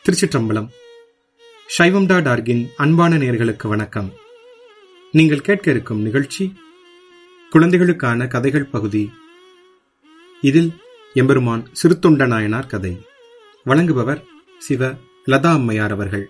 திருச்சிற்றம்பலம் சைவம் டாட் ஆர்கின் அன்பான நேர்களுக்கு வணக்கம் நீங்கள் கேட்க இருக்கும் நிகழ்ச்சி குழந்தைகளுக்கான கதைகள் பகுதி இதில் எம்பெருமான் சிறுத்தொண்ட நாயனார் கதை வழங்குபவர் சிவ லதா அம்மையார் அவர்கள்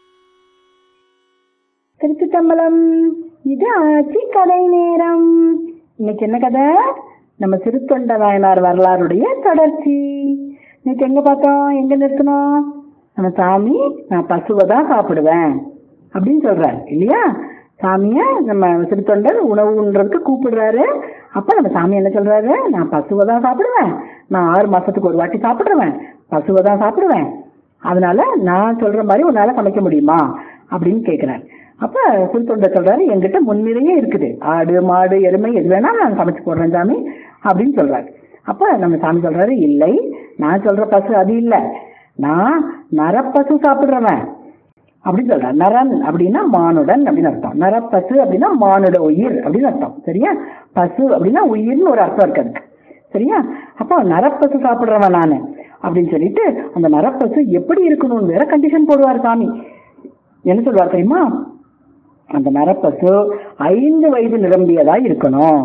திருச்சிட்டம்பலம் இது ஆட்சி கதை நேரம் இன்னைக்கு என்ன கதை நம்ம சிறுத்தொண்ட நாயனார் வரலாறுடைய தொடர்ச்சி இன்னைக்கு எங்க பார்த்தோம் எங்க நிறுத்தணும் நம்ம சாமி நான் பசுவை தான் சாப்பிடுவேன் அப்படின்னு சொல்றாரு இல்லையா சாமிய நம்ம சிறுத்தொண்டர் உணவுன்றதுக்கு கூப்பிடுறாரு அப்ப நம்ம சாமி என்ன சொல்றாரு நான் பசுவை தான் சாப்பிடுவேன் நான் ஆறு மாசத்துக்கு ஒரு வாட்டி சாப்பிடுவேன் பசுவை தான் சாப்பிடுவேன் அதனால நான் சொல்ற மாதிரி உன்னால சமைக்க முடியுமா அப்படின்னு கேக்குறாரு அப்ப சிறுத்தொண்டர் சொல்றாரு என்கிட்ட முன்னிறையே இருக்குது ஆடு மாடு எருமை எது வேணா நான் சமைச்சு போடுறேன் சாமி அப்படின்னு சொல்றாரு அப்ப நம்ம சாமி சொல்றாரு இல்லை நான் சொல்ற பசு அது இல்ல நான் நரப்பசு சாப்பிடுறவன் அப்படின்னு சொல்ற நரன் அப்படின்னா மானுடன் அப்படின்னு அர்த்தம் நரப்பசு அப்படின்னா மானுட உயிர் அப்படின்னு அர்த்தம் சரியா பசு அப்படின்னா உயிர்னு ஒரு அர்த்தம் இருக்கு அதுக்கு சரியா அப்போ நரப்பசு சாப்பிடுறவன் நானு அப்படின்னு சொல்லிட்டு அந்த நரப்பசு எப்படி இருக்கணும்னு வேற கண்டிஷன் போடுவார் சாமி என்ன சொல்வார் தெரியுமா அந்த நரப்பசு ஐந்து வயது நிரம்பியதா இருக்கணும்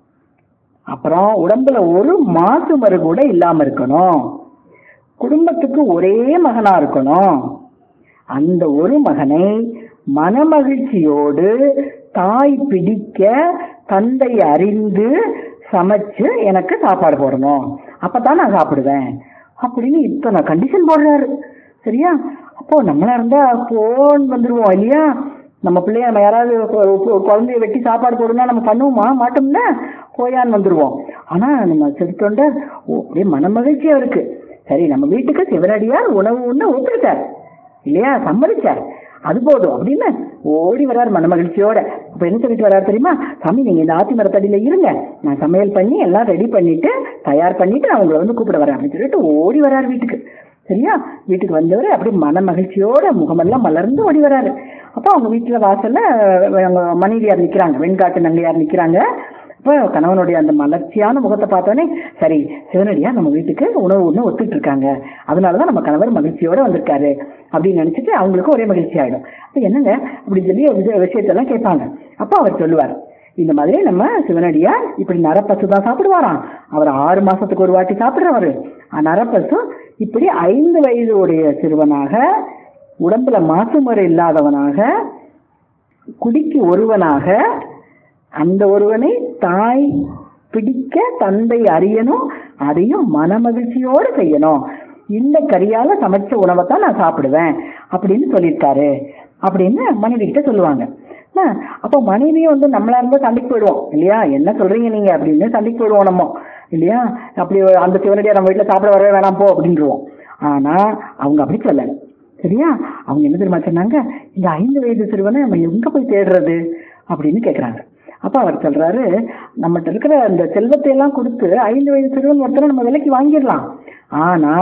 அப்புறம் உடம்புல ஒரு மாசு மறு கூட இல்லாம இருக்கணும் குடும்பத்துக்கு ஒரே மகனா இருக்கணும் அந்த ஒரு மகனை மனமகிழ்ச்சியோடு தாய் பிடிக்க தந்தை அறிந்து சமைச்சு எனக்கு சாப்பாடு போடணும் அப்பதான் நான் சாப்பிடுவேன் அப்படின்னு இத்தனை கண்டிஷன் போடுறாரு சரியா அப்போ நம்மளா இருந்தா போன் வந்துருவோம் இல்லையா நம்ம பிள்ளைய நம்ம யாராவது குழந்தைய வெட்டி சாப்பாடு போடணும்னா நம்ம பண்ணுவோமா மாட்டோம்ல போயான்னு வந்துருவோம் ஆனா நம்ம செலுத்தோண்ட அப்படியே மனமகிழ்ச்சியா இருக்கு சரி நம்ம வீட்டுக்கு சிவனடியார் உணவு ஒண்ணு ஒத்துக்கிட்டார் இல்லையா சம்மதிச்சார் அது போதும் அப்படின்னு ஓடி வராரு மனமகிழ்ச்சியோட அப்ப என்ன சொல்லிட்டு வராரு தெரியுமா சாமி நீங்க இந்த ஆத்தி மரத்தடியில இருங்க நான் சமையல் பண்ணி எல்லாம் ரெடி பண்ணிட்டு தயார் பண்ணிட்டு நான் உங்களை வந்து கூப்பிட வரேன் அப்படின்னு சொல்லிட்டு ஓடி வராரு வீட்டுக்கு சரியா வீட்டுக்கு வந்தவர் அப்படியே மன மகிழ்ச்சியோட முகமெல்லாம் மலர்ந்து ஓடி வராரு அப்போ அவங்க வீட்டுல வாசல்ல அவங்க மனைவியார் நிக்கிறாங்க வெண்காட்டு நங்கையார் நிக்கிறாங்க அப்போ கணவனுடைய அந்த மலர்ச்சியான முகத்தை பார்த்தோன்னே சரி சிவனடியா நம்ம வீட்டுக்கு உணவு ஒண்ணு ஒத்துட்டு இருக்காங்க அதனாலதான் நம்ம கணவர் மகிழ்ச்சியோட வந்திருக்காரு அப்படின்னு நினைச்சிட்டு அவங்களுக்கும் ஒரே மகிழ்ச்சி ஆயிடும் அப்ப என்னங்க அப்படின்னு சொல்லி விஷயத்தெல்லாம் கேட்பாங்க அப்போ அவர் சொல்லுவார் இந்த மாதிரி நம்ம சிவனடியார் இப்படி நரப்பசு தான் சாப்பிடுவாராம் அவர் ஆறு மாசத்துக்கு ஒரு வாட்டி சாப்பிடுறவரு நரப்பசு இப்படி ஐந்து வயது உடைய சிறுவனாக உடம்புல மாசுமுறை இல்லாதவனாக குடிக்கு ஒருவனாக அந்த ஒருவனை தாய் பிடிக்க தந்தை அறியணும் அதையும் மனமகிழ்ச்சியோடு செய்யணும் இந்த கரியால சமைச்ச உணவை தான் நான் சாப்பிடுவேன் அப்படின்னு சொல்லியிருக்காரு அப்படின்னு மனைவி கிட்ட சொல்லுவாங்க அப்போ மனைவியும் வந்து நம்மளா இருந்தா சண்டைக்கு போயிடுவோம் இல்லையா என்ன சொல்றீங்க நீங்க அப்படின்னு சண்டைக்கு போயிடுவோம் நம்ம இல்லையா அப்படி அந்த சிவனடியா நம்ம வீட்டுல சாப்பிட வரவே வேணாம் போ அப்படின்றோம் ஆனா அவங்க அப்படி சொல்லல சரியா அவங்க என்ன தெரியுமா சொன்னாங்க இந்த ஐந்து வயது சிறுவனை நம்ம எங்க போய் தேடுறது அப்படின்னு கேக்குறாங்க அப்ப அவர் சொல்றாரு நம்மகிட்ட இருக்கிற அந்த செல்வத்தை எல்லாம் கொடுத்து ஐந்து வயது சிறுவன் ஒருத்தரை நம்ம விலைக்கு வாங்கிடலாம் ஆனா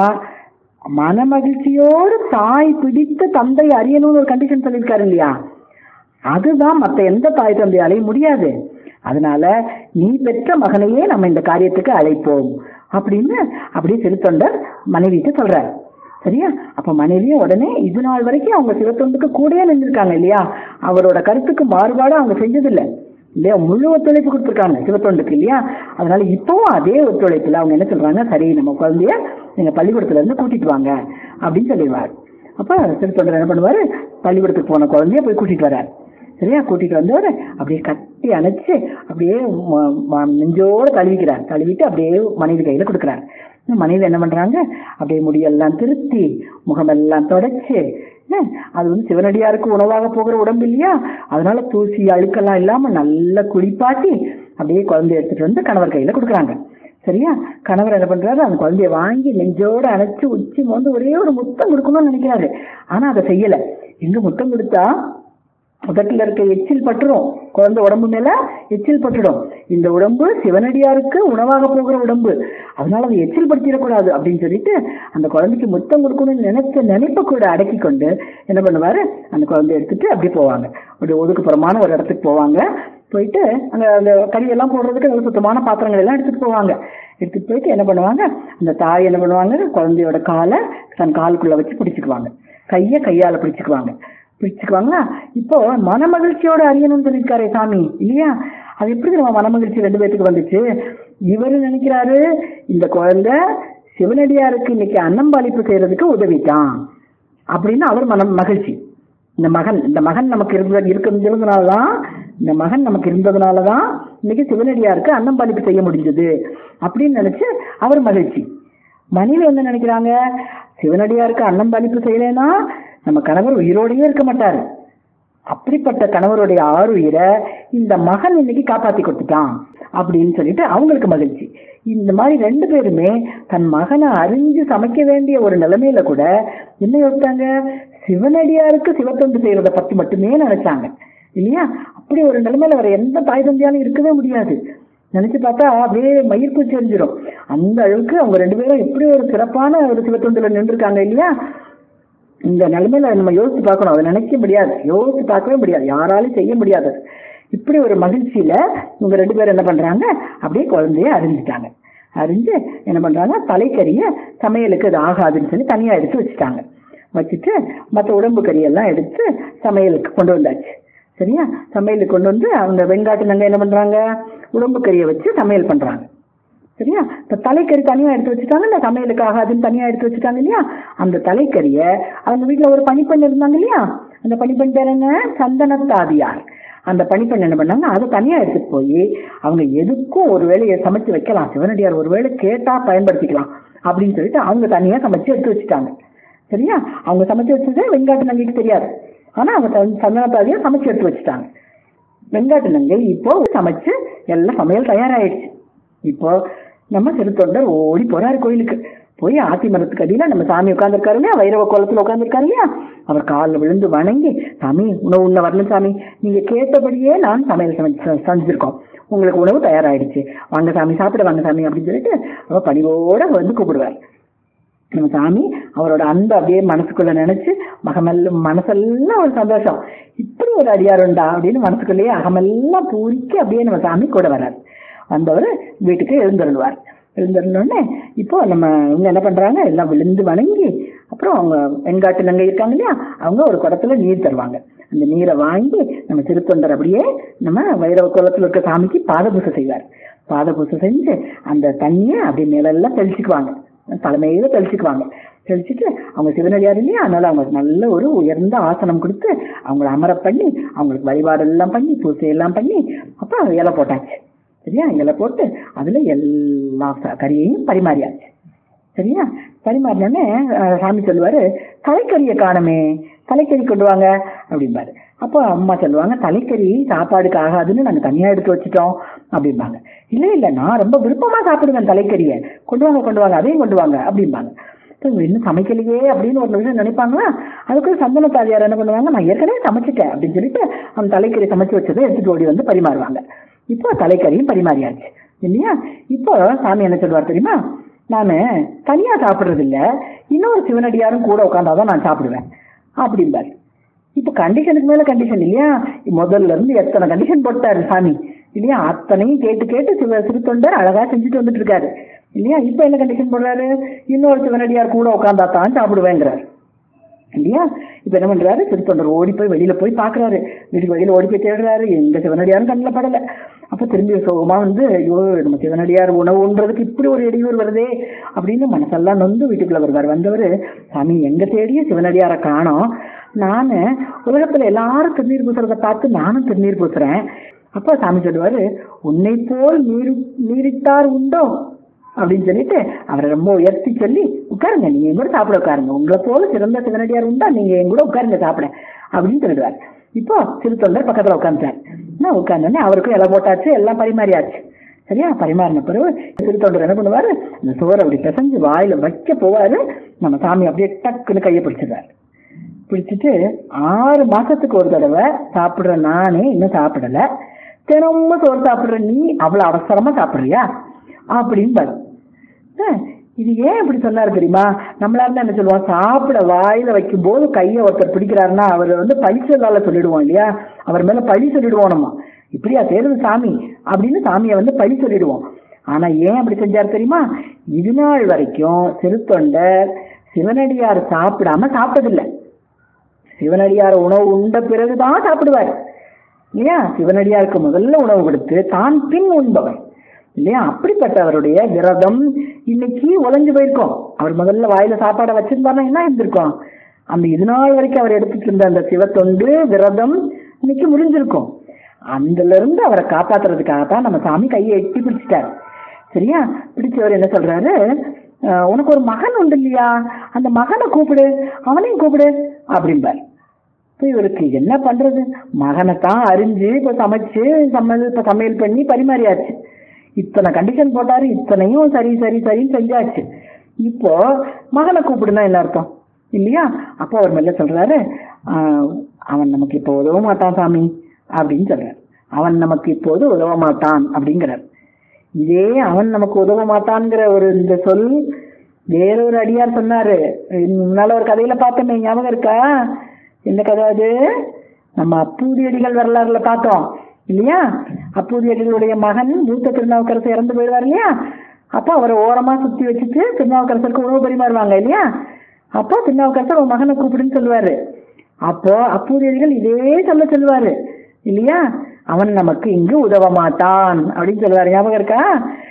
மனமகிழ்ச்சியோடு தாய் பிடித்த தந்தை அறியணும்னு ஒரு கண்டிஷன் சொல்லியிருக்காரு இல்லையா அதுதான் மத்த எந்த தாய் தந்தையாலையும் முடியாது அதனால நீ பெற்ற மகனையே நம்ம இந்த காரியத்துக்கு அழைப்போம் அப்படின்னு அப்படியே சிறுத்தொண்டர் மனைவிட்டு சொல்றாரு சரியா அப்ப மனைவியும் உடனே இது நாள் வரைக்கும் அவங்க சிவத்தொண்டுக்கு கூடயே நின்றுருக்காங்க இல்லையா அவரோட கருத்துக்கு மாறுபாடு அவங்க செஞ்சதில்லை இல்லையா முழு ஒத்துழைப்பு கொடுத்துருக்காங்க சிவத்தொண்டுக்கு இல்லையா அதனால இப்பவும் அதே ஒத்துழைப்புல அவங்க என்ன சொல்றாங்க சரி நம்ம குழந்தைய நீங்க பள்ளிக்கூடத்துல இருந்து கூட்டிட்டு வாங்க அப்படின்னு சொல்லிடுவார் அப்ப சிறுத்தொண்டர் என்ன பண்ணுவாரு பள்ளிக்கூடத்துக்கு போன குழந்தைய போய் கூட்டிட்டு வர்றாரு சரியா கூட்டிட்டு வந்தவர் அப்படியே கட்டி அணைச்சு அப்படியே நெஞ்சோட கழுவிக்கிறார் கழுவிட்டு அப்படியே மனைவி கையில கொடுக்குறாரு மனைவி என்ன பண்றாங்க அப்படியே முடியெல்லாம் திருத்தி முகமெல்லாம் தொடச்சு அது வந்து சிவனடியாருக்கு உணவாக போகிற உடம்பு இல்லையா அதனால தூசி அழுக்கெல்லாம் இல்லாம நல்லா குளிப்பாட்டி அப்படியே குழந்தைய எடுத்துட்டு வந்து கணவர் கையில கொடுக்குறாங்க சரியா கணவர் என்ன பண்றாரு அந்த குழந்தைய வாங்கி நெஞ்சோட அணைச்சு உச்சி வந்து ஒரே ஒரு முத்தம் கொடுக்கணும்னு நினைக்கிறாரு ஆனா அதை செய்யல எங்க முத்தம் கொடுத்தா உதட்டுல இருக்க எச்சில் பட்டுரும் குழந்தை உடம்பு மேல எச்சில் பட்டுடும் இந்த உடம்பு சிவனடியாருக்கு உணவாக போகிற உடம்பு அதனால அதை எச்சில் படுத்திடக்கூடாது அப்படின்னு சொல்லிட்டு அந்த குழந்தைக்கு முத்தம் கொடுக்கணும்னு நினைச்ச நினைப்ப கூட அடக்கி கொண்டு என்ன பண்ணுவாரு அந்த குழந்தைய எடுத்துட்டு அப்படியே போவாங்க ஒரு ஒதுக்குப்புறமான ஒரு இடத்துக்கு போவாங்க போயிட்டு அங்க அந்த கறியெல்லாம் போடுறதுக்கு நல்ல சுத்தமான பாத்திரங்கள் எல்லாம் எடுத்துட்டு போவாங்க எடுத்துட்டு போயிட்டு என்ன பண்ணுவாங்க அந்த தாய் என்ன பண்ணுவாங்க குழந்தையோட காலை தன் காலுக்குள்ள வச்சு பிடிச்சுக்குவாங்க கைய கையால பிடிச்சுக்குவாங்க பிடிச்சுக்குவாங்களா இப்போ மன மகிழ்ச்சியோட அறியணும்னு சொல்லியிருக்காரே சாமி இல்லையா அது எப்படி நம்ம மன மகிழ்ச்சி ரெண்டு பேத்துக்கு வந்துச்சு இவரு நினைக்கிறாரு இந்த குழந்தை சிவனடியாருக்கு இன்னைக்கு அன்னம்பாளிப்பு செய்யறதுக்கு உதவிட்டான் அப்படின்னு அவர் மனம் மகிழ்ச்சி இந்த மகன் இந்த மகன் நமக்கு இருந்த இருக்கிறதுனாலதான் இந்த மகன் நமக்கு இருந்ததுனாலதான் இன்னைக்கு சிவனடியாருக்கு அன்னம்பாளிப்பு செய்ய முடிஞ்சது அப்படின்னு நினைச்சு அவர் மகிழ்ச்சி மனைவி என்ன நினைக்கிறாங்க சிவனடியாருக்கு அன்னம்பாளிப்பு செய்யலைன்னா நம்ம கணவர் உயிரோடயே இருக்க மாட்டாரு அப்படிப்பட்ட கணவருடைய ஆறுயிரை இந்த மகன் இன்னைக்கு காப்பாத்தி கொடுத்துட்டான் அப்படின்னு சொல்லிட்டு அவங்களுக்கு மகிழ்ச்சி இந்த மாதிரி ரெண்டு பேருமே தன் மகனை அறிஞ்சு சமைக்க வேண்டிய ஒரு நிலைமையில கூட என்ன யோசிச்சாங்க சிவனடியாருக்கு சிவத்தொண்டு செய்யறத பத்தி மட்டுமே நினைச்சாங்க இல்லையா அப்படி ஒரு நிலைமையில வேற எந்த தாய் தந்தையாலும் இருக்கவே முடியாது நினைச்சு பார்த்தா அப்படியே மயிர்ப்பு தெரிஞ்சிடும் அந்த அளவுக்கு அவங்க ரெண்டு பேரும் எப்படி ஒரு சிறப்பான ஒரு சிவத்தொண்டுல நின்றுருக்காங்க இல்லையா இந்த நிலைமையில நம்ம யோசிச்சு பார்க்கணும் அதை நினைக்க முடியாது யோசிச்சு பார்க்கவே முடியாது யாராலும் செய்ய முடியாது இப்படி ஒரு மகிழ்ச்சியில இவங்க ரெண்டு பேரும் என்ன பண்றாங்க அப்படியே குழந்தைய அறிஞ்சிட்டாங்க அறிஞ்சு என்ன பண்றாங்க தலைக்கறிய சமையலுக்கு இது ஆகாதுன்னு சொல்லி தனியா எடுத்து வச்சுட்டாங்க வச்சுட்டு மற்ற உடம்பு கறியெல்லாம் எடுத்து சமையலுக்கு கொண்டு வந்தாச்சு சரியா சமையலுக்கு கொண்டு வந்து அவங்க வெங்காட்டு நாங்க என்ன பண்றாங்க உடம்பு கறியை வச்சு சமையல் பண்றாங்க சரியா இப்ப தலைக்கறி தனியா எடுத்து வச்சுட்டாங்க இல்ல சமையலுக்கு ஆகாதுன்னு தனியா எடுத்து வச்சுட்டாங்க இல்லையா அந்த தலைக்கறிய அவங்க வீட்டுல ஒரு பனிப்பெண் இருந்தாங்க இல்லையா அந்த பனிப்பெண் பேர் என்ன சந்தனத்தாதியார் அந்த பனிப்பெண் என்ன பண்ணாங்க அதை தனியா எடுத்துட்டு போய் அவங்க எதுக்கும் ஒரு வேலையை சமைச்சு வைக்கலாம் சிவனடியார் ஒரு வேளை கேட்டா பயன்படுத்திக்கலாம் அப்படின்னு சொல்லிட்டு அவங்க தனியா சமைச்சு எடுத்து வச்சுட்டாங்க சரியா அவங்க சமைச்சு வச்சது வெங்காட்டு நங்கைக்கு தெரியாது ஆனா அவங்க சந்தனத்தாதியா சமைச்சு எடுத்து வச்சுட்டாங்க வெங்காட்டு நங்கை இப்போ சமைச்சு எல்லாம் சமையல் தயாராயிடுச்சு இப்போ நம்ம சிறுத்தொண்டர் ஓடி போறாரு கோயிலுக்கு போய் ஆத்தி மரத்துக்கு அடியில நம்ம சாமி உட்காந்துருக்காரு இல்லையா வைரவ கோலத்துல உட்காந்துருக்காரு இல்லையா அவர் காலில் விழுந்து வணங்கி சாமி உணவு உண்ண வரணும் சாமி நீங்க கேட்டபடியே நான் சமையல் சமைச்சு செஞ்சிருக்கோம் உங்களுக்கு உணவு தயாராயிடுச்சு வாங்க சாமி சாப்பிட வாங்க சாமி அப்படின்னு சொல்லிட்டு அவர் பணிவோட வந்து கூப்பிடுவார் நம்ம சாமி அவரோட அன்பை அப்படியே மனசுக்குள்ள நினைச்சு மகமெல்லாம் மனசெல்லாம் ஒரு சந்தோஷம் இப்படி ஒரு அடியார் உண்டா அப்படின்னு மனசுக்குள்ளேயே அகமெல்லாம் பூரிக்க அப்படியே நம்ம சாமி கூட வராரு வந்தவர் வீட்டுக்கு எழுந்தருள்வார் எழுந்தருளோடனே இப்போ நம்ம இவங்க என்ன பண்றாங்க எல்லாம் விழுந்து வணங்கி அப்புறம் அவங்க வெண்காட்டு நங்கை இருக்காங்க இல்லையா அவங்க ஒரு குடத்துல நீர் தருவாங்க அந்த நீரை வாங்கி நம்ம திருத்தொண்டர் அப்படியே நம்ம வைரவ குளத்துல இருக்க சாமிக்கு பாதபூசை செய்வார் பாதபூசை செஞ்சு அந்த தண்ணியை அப்படியே மேலெல்லாம் தெளிச்சுக்குவாங்க தலைமையில தெளிச்சுக்குவாங்க தெளிச்சுட்டு அவங்க சிவனடியார் இல்லையா அதனால அவங்க நல்ல ஒரு உயர்ந்த ஆசனம் கொடுத்து அவங்கள அமர பண்ணி அவங்களுக்கு வழிபாடெல்லாம் பண்ணி பூசை எல்லாம் பண்ணி அப்புறம் இலை போட்டாச்சு சரியா இலை போட்டு அதுல எல்லா ச- கறியையும் பரிமாறியாச்சு சரியா பரிமாறினோடனே அஹ், சாமி சொல்லுவாரு தலைக்கறியை காணுமே தலைக்கறி கொண்டு வாங்க அப்படிம்பாரு அப்போ அம்மா சொல்லுவாங்க தலைக்கறி சாப்பாடுக்கு ஆகாதுன்னு நாங்க தனியா எடுத்து வச்சுட்டோம் அப்படிம்பாங்க இல்ல இல்ல நான் ரொம்ப விருப்பமா சாப்பிடுவேன் தலைக்கறியை கொண்டு வாங்க கொண்டு வாங்க அதையும் கொண்டு வாங்க அப்படிம்பாங்க இப்ப இவங்க இன்னும் சமைக்கலையே அப்படின்னு ஒரு நிமிஷம் நினைப்பாங்களா அதுக்கு சந்தன தாதியார் என்ன பண்ணுவாங்க நான் ஏற்கனவே சமைச்சிட்டேன் அப்படின்னு சொல்லிட்டு அந்த தலைக்கறி சமைச்சு வச்சதை எடுத்துட்டு ஓடி வந்து பரிமாறுவாங்க இப்போ தலைக்கறியும் பரிமாறியாச்சு இல்லையா இப்போ சாமி என்ன சொல்லுவார் தெரியுமா நானு தனியா சாப்பிடுறது இல்ல இன்னொரு சிவனடியாரும் கூட உட்காந்தாதான் நான் சாப்பிடுவேன் அப்படிம்பாரு இப்ப கண்டிஷனுக்கு மேல கண்டிஷன் இல்லையா முதல்ல இருந்து எத்தனை கண்டிஷன் போட்டாரு சாமி இல்லையா அத்தனையும் கேட்டு கேட்டு சிவ சிறுத்தொண்டர் அழகா செஞ்சுட்டு வந்துட்டு இருக்காரு இல்லையா இப்ப என்ன கண்டிஷன் போடுறாரு இன்னொரு சிவனடியார் கூட உட்காந்தா தான் சாப்பிடுவேங்கிறார் இல்லையா இப்ப என்ன பண்றாரு திருத்தொண்டர் ஓடி போய் வெளியில போய் பாக்குறாரு வீட்டுக்கு வெளியில ஓடி போய் தேடுறாரு எங்க சிவனடியாரும் கண்ணில் படல அப்ப திரும்பி சோகமா வந்து ஐயோ நம்ம சிவனடியார் உணவுன்றதுக்கு இப்படி ஒரு இடையூறு வருதே அப்படின்னு மனசெல்லாம் நொந்து வீட்டுக்குள்ள வருவார் வந்தவர் சாமி எங்க தேடிய சிவனடியாரை காணோம் நானு உலகத்துல எல்லாரும் திருநீர் பூசுறத பார்த்து நானும் திருநீர் பூசுறேன் அப்ப சாமி சொல்லுவாரு உன்னை போல் நீரு நீரிட்டார் உண்டோ அப்படின்னு சொல்லிட்டு அவரை ரொம்ப உயர்த்தி சொல்லி உட்காருங்க நீங்க என் கூட சாப்பிட உட்காருங்க உங்களை போல சிறந்த சிவனடியார் உண்டா நீங்க என் கூட உட்காருங்க சாப்பிட அப்படின்னு சொல்லிடுவார் இப்போ சிறுத்தொண்டர் பக்கத்துல உட்காந்துட்டார் நான் உட்கார்ந்தோடனே அவருக்கும் இலை போட்டாச்சு எல்லாம் பரிமாறியாச்சு சரியா பரிமாறின பிறகு சிறுத்தொண்டர் என்ன பண்ணுவாரு அந்த சோறை அப்படி பிசைஞ்சு வாயில வைக்க போவாரு நம்ம சாமி அப்படியே டக்குன்னு கையை பிடிச்சிடுவாரு பிடிச்சிட்டு ஆறு மாசத்துக்கு ஒரு தடவை சாப்பிடுற நானே இன்னும் சாப்பிடல தினமும் சோறு சாப்பிடுற நீ அவ்வளவு அவசரமா சாப்பிடுறியா அப்படின்னு இது ஏன் இப்படி சொன்னாரு தெரியுமா நம்மளா இருந்தா என்ன சொல்லுவோம் சாப்பிட வாயில வைக்கும் போது கையை ஒருத்தர் பிடிக்கிறாருன்னா அவர் வந்து பழி சொல்லால சொல்லிடுவோம் இல்லையா அவர் மேல பழி சொல்லிடுவோம் நம்ம இப்படியா தேர்வு சாமி அப்படின்னு சாமியை வந்து பழி சொல்லிடுவோம் ஆனா ஏன் அப்படி செஞ்சார் தெரியுமா இது நாள் வரைக்கும் சிறுத்தொண்டர் சிவனடியார் சாப்பிடாம சாப்பிட்டதில்லை சிவனடியார் உணவு உண்ட பிறகுதான் சாப்பிடுவார் இல்லையா சிவனடியாருக்கு முதல்ல உணவு கொடுத்து தான் பின் உண்பவர் இல்லையா அப்படிப்பட்டவருடைய விரதம் இன்னைக்கு உழைஞ்சு போயிருக்கோம் அவர் முதல்ல வாயில சாப்பாடை வச்சிருந்தாருன்னா என்ன இருந்திருக்கும் அந்த இது நாள் வரைக்கும் அவர் எடுத்துட்டு இருந்த அந்த சிவத்தொண்டு விரதம் இன்னைக்கு முடிஞ்சிருக்கும் அதுல இருந்து அவரை காப்பாத்துறதுக்காக தான் நம்ம சாமி கையை எட்டி பிடிச்சிட்டாரு சரியா பிடிச்சவர் என்ன சொல்றாரு "அஹ், உனக்கு ஒரு மகன் உண்டு இல்லையா அந்த மகனை கூப்பிடு அவனையும் கூப்பிடு அப்படிம்பார் இப்போ இவருக்கு என்ன பண்றது மகனை தான் அறிஞ்சு இப்போ சமைச்சு சமையல் இப்போ சமையல் பண்ணி பரிமாறியாச்சு இத்தனை கண்டிஷன் போட்டாரு இத்தனையும் சரி சரி சரின்னு செஞ்சாச்சு இப்போ மகனை கூப்பிடுனா என்ன அர்த்தம் இல்லையா அப்போ அவர் மெல்ல சொல்றாரு "ஆஹ், அவன் நமக்கு இப்போ உதவ மாட்டான் சாமி அப்படின்னு சொல்றாரு அவன் நமக்கு இப்போது உதவ மாட்டான் அப்படிங்கிறார் இதே அவன் நமக்கு உதவ மாட்டான்ங்கிற ஒரு இந்த சொல் வேறொரு அடியார் சொன்னாரு முன்னால ஒரு கதையில பார்த்தோமே ஞாபகம் இருக்கா என்ன கதை அது நம்ம அப்பூதி அடிகள் வரலாறுல பார்த்தோம் இல்லையா அப்பூதி அடிகளுடைய மகன் மூத்த திருநாவுக்கரசு இறந்து போயிடுவார் இல்லையா அப்போ அவரை ஓரமா சுத்தி வச்சுட்டு திருநாவுக்கரசருக்கு உணவு பரிமாறுவாங்க இல்லையா அப்போ திருநாவுக்கரசர் உன் மகனை கூப்பிடுன்னு சொல்லுவாரு அப்போ அப்பூதி அடிகள் இதே சொல்ல சொல்லுவாரு இல்லையா அவன் நமக்கு இங்கு உதவ மாட்டான் அப்படின்னு சொல்லுவாரு ஞாபகம் இருக்கா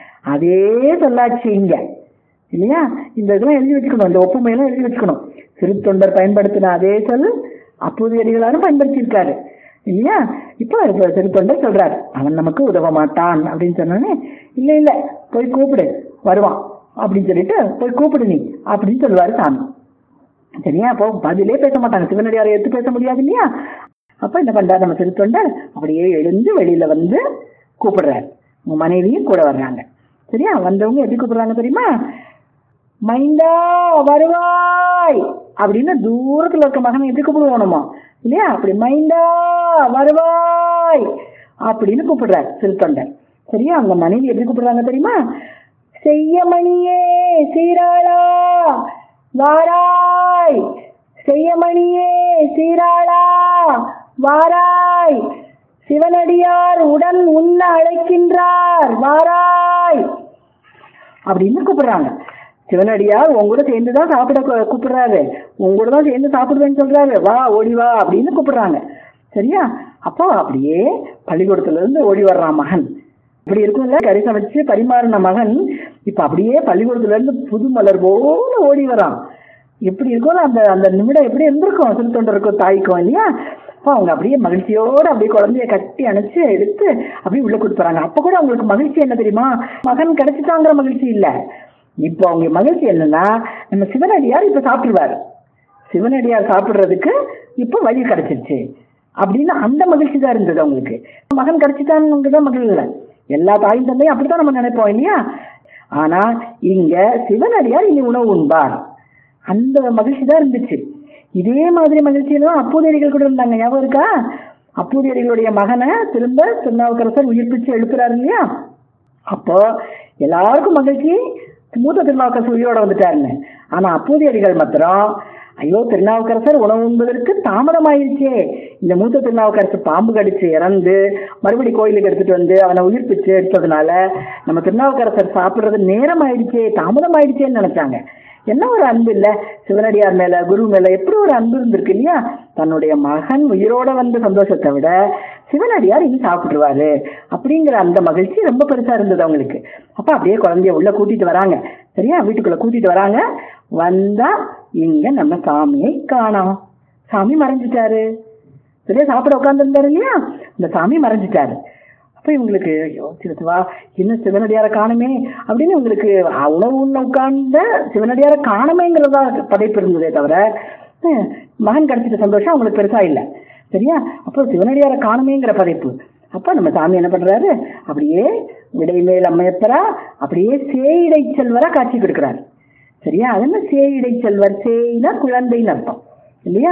அதே சொல்லாச்சு இங்க இல்லையா இந்த இதெல்லாம் எழுதி வச்சுக்கணும் இந்த ஒப்புமையெல்லாம் எழுதி வச்சுக்கணும் சிறுத்தொண்டர் பயன்படுத்தின அதே சொல் அப்போது அடிகளாரும் பயன்படுத்தியிருக்காரு இல்லையா இப்போ இப்ப சிறுத்தொண்டர் சொல்றாரு அவன் நமக்கு உதவ மாட்டான் அப்படின்னு சொன்னோன்னே இல்ல இல்ல போய் கூப்பிடு வருவான் அப்படின்னு சொல்லிட்டு போய் கூப்பிடு நீ அப்படின்னு சொல்லுவாரு சாமி சரியா அப்போ பதிலே பேச மாட்டாங்க சிவனடியாரை எடுத்து பேச முடியாது இல்லையா அப்ப என்ன பண்றாரு நம்ம திருத்தொண்டர் அப்படியே எழுந்து வெளியில வந்து கூப்பிடுறாரு உங்க மனைவியும் கூட வர்றாங்க சரியா வந்தவங்க எப்படி கூப்பிடுறாங்க தெரியுமா மைந்தா வருவாய் அப்படின்னு தூரத்துல இருக்க மகனை எப்படி கூப்பிடுவோம் நம்ம இல்லையா அப்படி மைந்தா வருவாய் அப்படின்னு கூப்பிடுறாரு திருத்தொண்டர் சரியா அவங்க மனைவி எப்படி கூப்பிடுறாங்க தெரியுமா செய்யமணியே சீராளா வாராய் செய்யமணியே சீராளா வாராய் சிவனடியார் உடன் உண்ண அழைக்கின்றார் வாராய் அப்படின்னு கூப்பிடுறாங்க சிவனடியார் உங்க கூட சேர்ந்து தான் சாப்பிட கூ- கூப்பிடுறாரு உங்க கூட தான் சேர்ந்து சாப்பிடுவேன்னு சொல்றாரு வா ஓடி வா அப்படின்னு கூப்பிடுறாங்க சரியா அப்போ அப்படியே பள்ளிக்கூடத்துல இருந்து ஓடி வர்றான் மகன் இப்படி இருக்கும்ல கறி சமைச்சு பரிமாறின மகன் இப்ப அப்படியே பள்ளிக்கூடத்துல இருந்து புது மலர் போல ஓடி வரான் எப்படி இருக்கும்ல அந்த அந்த நிமிடம் எப்படி இருந்திருக்கும் சிறு தொண்டருக்கும் தாய்க்கும் இல்லையா அப்போ அவங்க அப்படியே மகிழ்ச்சியோட அப்படியே குழந்தைய கட்டி அணைச்சு எடுத்து அப்படியே உள்ள கூட்டு போறாங்க அப்ப கூட அவங்களுக்கு மகிழ்ச்சி என்ன தெரியுமா மகன் கிடைச்சிட்டாங்கிற மகிழ்ச்சி இல்ல இப்போ அவங்க மகிழ்ச்சி என்னன்னா நம்ம சிவனடியார் இப்ப சாப்பிடுவாரு சிவனடியார் சாப்பிடுறதுக்கு இப்போ வழி கிடைச்சிருச்சு அப்படின்னு அந்த மகிழ்ச்சி தான் இருந்தது அவங்களுக்கு மகன் கிடைச்சிட்டான்னு தான் மகிழ் இல்லை எல்லா தாயும் தந்தையும் அப்படித்தான் நம்ம நினைப்போம் இல்லையா ஆனா இங்க சிவனடியார் இனி உணவு உண்பார் அந்த மகிழ்ச்சி தான் இருந்துச்சு இதே மாதிரி மகிழ்ச்சியெல்லாம் அப்பூதியடிகள் கூட இருந்தாங்க ஞாபகம் இருக்கா அப்பூதியடிகளுடைய மகனை திரும்ப திருநாவுக்கரசர் உயிர்ப்பிச்சு எழுப்புறாரு இல்லையா அப்போ எல்லாருக்கும் மகிழ்ச்சி மூத்த திருநாவுக்கரசர் உயிரோட வந்துட்டாருன்னு ஆனா அப்பூதியடிகள் மாத்திரம் ஐயோ திருநாவுக்கரசர் உணவு உண்பதற்கு தாமதமாயிருச்சே இந்த மூத்த திருநாவுக்கரசர் பாம்பு கடிச்சு இறந்து மறுபடி கோயிலுக்கு எடுத்துட்டு வந்து அவனை உயிர்ப்பிச்சு எடுத்ததுனால நம்ம திருநாவுக்கரசர் சாப்பிடுறது நேரம் ஆயிடுச்சே தாமதம் ஆயிடுச்சேன்னு நினைச்சாங்க என்ன ஒரு அன்பு இல்ல சிவனடியார் மேல குரு மேல எப்படி ஒரு அன்பு இருந்திருக்கு இல்லையா தன்னுடைய மகன் உயிரோட வந்த சந்தோஷத்தை விட சிவனடியார் இனி சாப்பிட்டுருவாரு அப்படிங்கிற அந்த மகிழ்ச்சி ரொம்ப பெருசா இருந்தது அவங்களுக்கு அப்ப அப்படியே குழந்தைய உள்ள கூட்டிட்டு வராங்க சரியா வீட்டுக்குள்ள கூட்டிட்டு வராங்க வந்தா இங்க நம்ம சாமியை காணோம் சாமி மறைஞ்சிட்டாரு சரியா சாப்பிட உட்காந்துருந்தாரு இல்லையா இந்த சாமி மறைஞ்சிட்டாரு அப்ப இவங்களுக்கு ஐயோ சிவா என்ன சிவனடியார காணுமே அப்படின்னு இவங்களுக்கு அஹ், உணவு உண்ண உட்கார்ந்த சிவனடியார காணுமேங்கிறதா படைப்பு இருந்ததே தவிர அஹ், மகன் கிடைச்சிட்ட சந்தோஷம் அவங்களுக்கு பெருசா இல்ல சரியா அப்போ சிவனடியார காணுமேங்கிற படைப்பு அப்ப நம்ம சாமி என்ன பண்றாரு அப்படியே விடைமேல் அம்மையப்பரா அப்படியே சேயிடை செல்வரா காட்சி கொடுக்கிறாரு சரியா அது என்ன சேயிடை செல்வர் சேயினா குழந்தைன்னு அர்த்தம் இல்லையா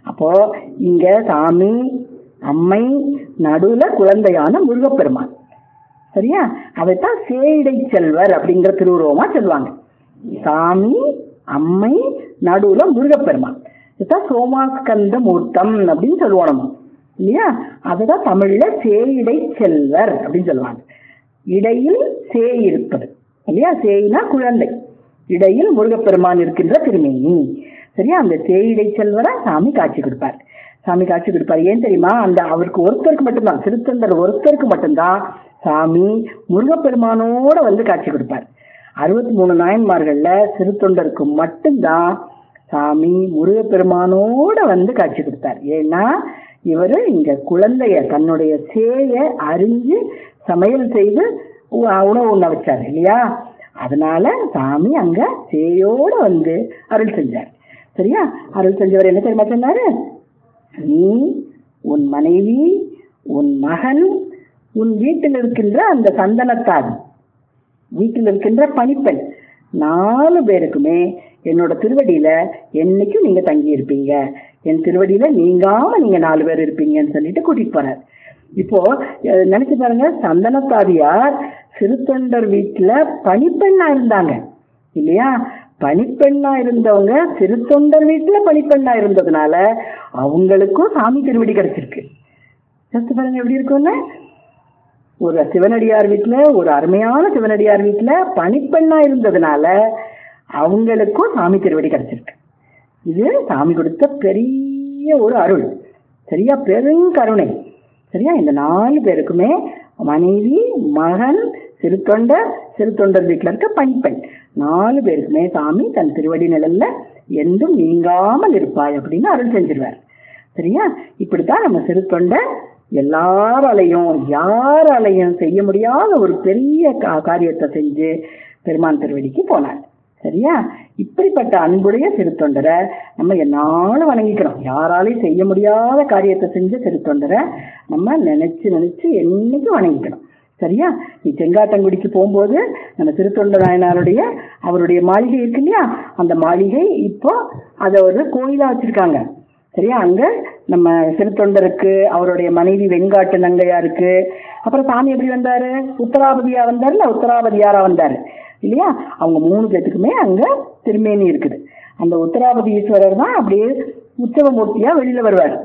அப்போ இங்க சாமி அம்மை நடுவுல குழந்தையான முருகப்பெருமான் சரியா அதைத்தான் சேடை செல்வர் அப்படிங்கிற திருவுருவமா சொல்லுவாங்க சாமி அம்மை நடுவுல முருகப்பெருமான் இதுதான் சோமாஸ்கந்த மூர்த்தம் அப்படின்னு சொல்லுவோம் நம்ம இல்லையா அதுதான் தமிழ்ல சேயிடை செல்வர் அப்படின்னு சொல்லுவாங்க இடையில் சே இருப்பது இல்லையா சேயினா குழந்தை இடையில் முருகப்பெருமான் இருக்கின்ற திருமேனி சரியா அந்த சேயிடை செல்வரா சாமி காட்சி கொடுப்பார் சாமி காட்சி கொடுப்பார் ஏன் தெரியுமா அந்த அவருக்கு ஒருத்தருக்கு மட்டும்தான் திருத்தந்தர் ஒருத்தருக்கு மட்டும்தான் சாமி முருகப்பெருமானோட வந்து காட்சி கொடுப்பார் அறுபத்தி மூணு நாயன்மார்கள்ல சிறுத்தொண்டருக்கு மட்டும்தான் சாமி முருகப்பெருமானோட வந்து காட்சி கொடுத்தார் ஏன்னா இவரு இங்க குழந்தைய தன்னுடைய சேய அறிஞ்சு சமையல் செய்து உ- உணவு உண்ண வச்சார் இல்லையா அதனால சாமி அங்க சேயோட வந்து அருள் செஞ்சார் சரியா அருள் செஞ்சவர் என்ன தெரியுமா சொன்னாரு நீ உன் மனைவி உன் மகன் உன் வீட்டில் இருக்கின்ற அந்த சந்தனத்தாதி வீட்டில் இருக்கின்ற பணிப்பெண் நாலு பேருக்குமே என்னோட திருவடியில என்னைக்கும் நீங்க தங்கி இருப்பீங்க என் திருவடியில நீங்காம நீங்க நாலு பேர் இருப்பீங்கன்னு சொல்லிட்டு கூட்டிட்டு போறார் இப்போ அஹ், நினைச்சு பாருங்க சந்தனத்தாதியார் சிறுத்தொண்டர் வீட்டுல பணிப்பெண்ணா இருந்தாங்க இல்லையா பணிப்பெண்ணா இருந்தவங்க சிறுத்தொண்டர் வீட்டுல பணிப்பெண்ணா இருந்ததுனால அவங்களுக்கும் சாமி திருவடி கிடைச்சிருக்கு யோசிச்சு பாருங்க எப்படி இருக்கும்னு ஒரு சிவனடியார் வீட்டுல ஒரு அருமையான சிவனடியார் வீட்டுல பணிப்பெண்ணா இருந்ததுனால அவங்களுக்கும் சாமி திருவடி கிடைச்சிருக்கு இது சாமி கொடுத்த பெரிய ஒரு அருள் சரியா பெருங்கருணை சரியா இந்த நாலு பேருக்குமே மனைவி மகன் சிறுத்தொண்டர் சிறுத்தொண்டர் வீட்டுல இருக்க பணிப்பெண் நாலு பேருக்குமே சாமி தன் திருவடி நிழல்ல என்றும் நீங்காமல் இருப்பாய் அப்படின்னு அருள் செஞ்சிருவார் சரியா இப்படித்தான் நம்ம சிறுத்தொண்டர் எல்லாராலையும் யாராலையும் செய்ய முடியாத ஒரு பெரிய கா- காரியத்தை செஞ்சு பெருமான் திருவடிக்கு போனார் சரியா இப்படிப்பட்ட அன்புடைய சிறுத்தொண்டரை நம்ம என்னாலும் வணங்கிக்கிறோம் யாராலையும் செய்ய முடியாத காரியத்தை செஞ்ச சிறுத்தொண்டரை நம்ம நினைச்சு நினைச்சு என்னைக்கும் வணங்கிக்கணும் சரியா நீ செங்காட்டங்குடிக்கு போகும்போது நம்ம திருத்தொண்ட நாயனாருடைய அவருடைய மாளிகை இருக்கு இல்லையா அந்த மாளிகை இப்போ அதை ஒரு கோயிலா வச்சிருக்காங்க சரியா அங்க நம்ம சிறுத்தொண்டருக்கு அவருடைய மனைவி வெண்காட்டு நங்கையாருக்கு அப்புறம் சாமி எப்படி வந்தாரு உத்தராபதியா வந்தாருல உத்தராபதியாரா வந்தாரு இல்லையா அவங்க மூணு பேத்துக்குமே அங்க திருமேனி இருக்குது அந்த உத்தராபதி ஈஸ்வரர் தான் அப்படியே உற்சவமூர்த்தியா வெளியில வருவார்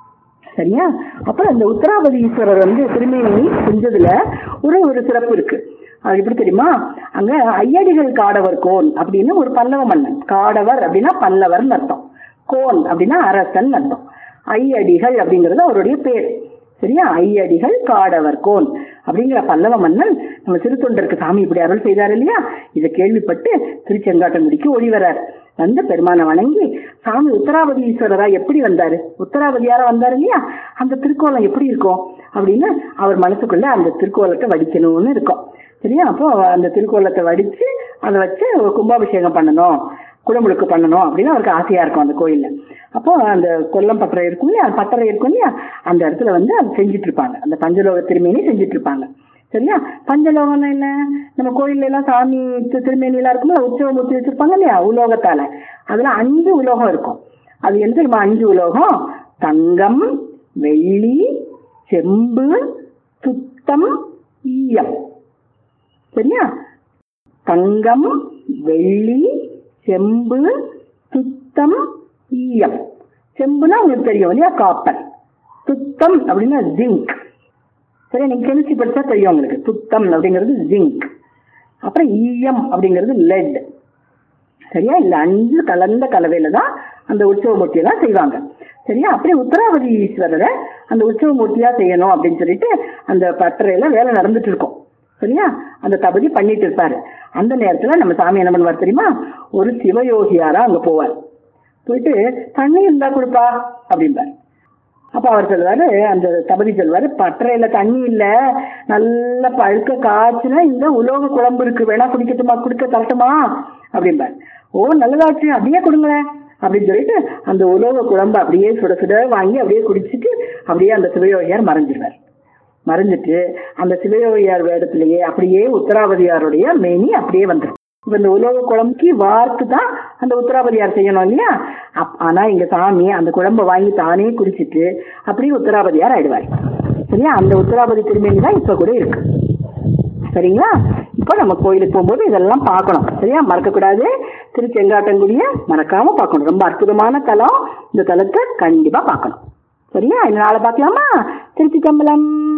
சரியா அப்புறம் அந்த உத்தராபதி ஈஸ்வரர் வந்து திருமேனி செஞ்சதுல ஒரு ஒரு சிறப்பு இருக்கு அது எப்படி தெரியுமா அங்க ஐயடிகள் காடவர் கோன் அப்படின்னு ஒரு பல்லவ மன்னன் காடவர் அப்படின்னா பல்லவர்னு அர்த்தம் கோன் அப்படின்னா அரசன் அர்த்தம் ஐயடிகள் அப்படிங்கிறது அவருடைய பேர் சரியா ஐயடிகள் காடவர் கோன் அப்படிங்கிற பல்லவ மன்னன் நம்ம திருத்தொண்டருக்கு சாமி இப்படி அருள் செய்தார் இல்லையா இதை கேள்விப்பட்டு திருச்செங்காட்டங்குடிக்கு ஓடி வரார் வந்து பெருமானை வணங்கி சாமி உத்தராவதி ஈஸ்வரரா எப்படி வந்தாரு உத்தராவதியாரா வந்தாரு இல்லையா அந்த திருக்கோலம் எப்படி இருக்கும் அப்படின்னு அவர் மனசுக்குள்ள அந்த திருக்கோலத்தை வடிக்கணும்னு இருக்கும் சரியா அப்போ அந்த திருக்கோலத்தை வடிச்சு அதை வச்சு கும்பாபிஷேகம் பண்ணணும் குடமுழுக்கு பண்ணணும் அப்படின்னு அவருக்கு ஆசையா இருக்கும் அந்த கோயில்ல அப்போ அந்த கொல்லம் பட்டறை இருக்கும் இல்லையா அந்த பட்டறை இருக்கும் இல்லையா அந்த இடத்துல வந்து அது செஞ்சுட்டு இருப்பாங்க அந்த பஞ்சலோக திருமேனி செஞ்சுட்டு இருப்பாங்க சரியா பஞ்சலோகம்னா என்ன நம்ம கோயில்ல எல்லாம் சாமி தி- திருமேனி எல்லாம் இருக்கும்ல உற்சவமூர்த்தி வச்சிருப்பாங்க இல்லையா உலோகத்தால அதுல அஞ்சு உலோகம் இருக்கும் அது என்ன தெரியுமா அஞ்சு உலோகம் தங்கம் வெள்ளி செம்பு சுத்தம் ஈயம் சரியா தங்கம் வெள்ளி செம்பு சுத்தம் ஈயம் செம்புனா உங்களுக்கு தெரியும் இல்லையா காப்பர் சுத்தம் அப்படின்னா ஜிங்க் சரியா நீங்க கெமிஸ்ட்ரி படிச்சா தெரியும் உங்களுக்கு சுத்தம் அப்படிங்கிறது ஜிங்க் அப்புறம் ஈயம் அப்படிங்கிறது லெட் சரியா இந்த அஞ்சு கலந்த கலவையில தான் அந்த உற்சவமூர்த்தியை தான் செய்வாங்க சரியா அப்படியே உத்தராவதி ஈஸ்வரரை அந்த உற்சவமூர்த்தியா செய்யணும் அப்படின்னு சொல்லிட்டு அந்த பட்டறையில வேலை நடந்துட்டு இருக்கும் சரியா அந்த தபதி பண்ணிட்டு இருப்பாரு அந்த நேரத்துல நம்ம சாமி என்ன பண்ணுவார் தெரியுமா ஒரு சிவயோகியாரா அங்க போவார் போயிட்டு தண்ணி இருந்தா கொடுப்பா அப்படிம்பார் அப்ப அவர் சொல்லுவாரு அந்த தபதி சொல்லுவாரு பட்டறையில தண்ணி இல்ல நல்ல பழுக்க காய்ச்சுனா இந்த உலோக குழம்பு இருக்கு வேணா குடிக்கட்டுமா குடிக்க தரட்டுமா அப்படிம்பார் ஓ நல்லதாச்சு அப்படியே கொடுங்களேன் அப்படின்னு சொல்லிட்டு அந்த உலோக குழம்பு அப்படியே சுட சுட வாங்கி அப்படியே குடிச்சிட்டு அப்படியே அந்த சிவயோகியார் மறைஞ்சிருவார் மறைஞ்சிட்டு அந்த சிவயோகியார் வேடத்திலேயே அப்படியே உத்தராவதியாருடைய மேனி அப்படியே வந்துடும் இப்ப இந்த உலோக குழம்புக்கு வார்த்து தான் அந்த உத்தராபதியார் செய்யணும் இல்லையா அப்- ஆனா எங்க சாமி அந்த குழம்ப வாங்கி தானே குறிச்சிட்டு அப்படியே உத்தராபதியார் ஆயிடுவார் சரியா அந்த உத்தராபதி திருமேனி தான் இப்ப கூட இருக்கு சரிங்களா இப்போ நம்ம கோயிலுக்கு போகும்போது இதெல்லாம் பார்க்கணும் சரியா மறக்கக்கூடாது திருச்செங்காட்டங்குடிய மறக்காம பார்க்கணும் ரொம்ப அற்புதமான தலம் இந்த தலத்தை கண்டிப்பா பார்க்கணும் சரியா இந்த நாளை பார்க்கலாமா திருச்சி கம்பலம்